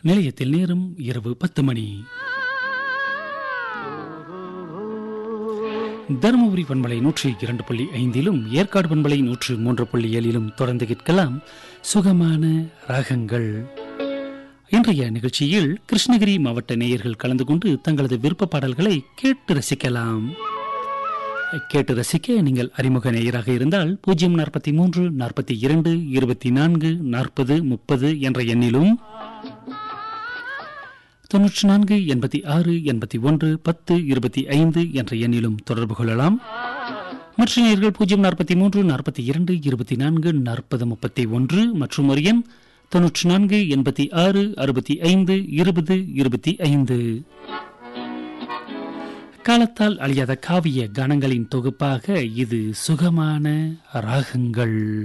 நிலையத்தில் நேரம் இரவு பத்து மணி தருமபுரி பண்பலை நூற்றி இரண்டு புள்ளி ஐந்திலும் ஏற்காடு பண்பலை நூற்று மூன்று புள்ளி ஏழிலும் தொடர்ந்து கேட்கலாம் சுகமான ராகங்கள் இன்றைய நிகழ்ச்சியில் கிருஷ்ணகிரி மாவட்ட நேயர்கள் கலந்து கொண்டு தங்களது விருப்ப பாடல்களை கேட்டு ரசிக்கலாம் கேட்டு ரசிக்க நீங்கள் அறிமுக நேயராக இருந்தால் பூஜ்ஜியம் நாற்பத்தி மூன்று நாற்பத்தி இரண்டு இருபத்தி நான்கு நாற்பது முப்பது என்ற எண்ணிலும் தொன்னூற்றி நான்கு எண்பத்தி ஆறு எண்பத்தி ஒன்று பத்து இருபத்தி ஐந்து என்ற எண்ணிலும் தொடர்பு கொள்ளலாம் மற்ற நேயர்கள் பூஜ்ஜியம் நாற்பத்தி மூன்று நாற்பத்தி இரண்டு இருபத்தி நான்கு நாற்பது முப்பத்தி ஒன்று மற்றும் ஒரு எண் தொன்னூற்றி நான்கு எண்பத்தி ஆறு அறுபத்தி ஐந்து இருபது இருபத்தி ஐந்து காலத்தால் அழியாத காவிய கானங்களின் தொகுப்பாக இது சுகமான ராகங்கள்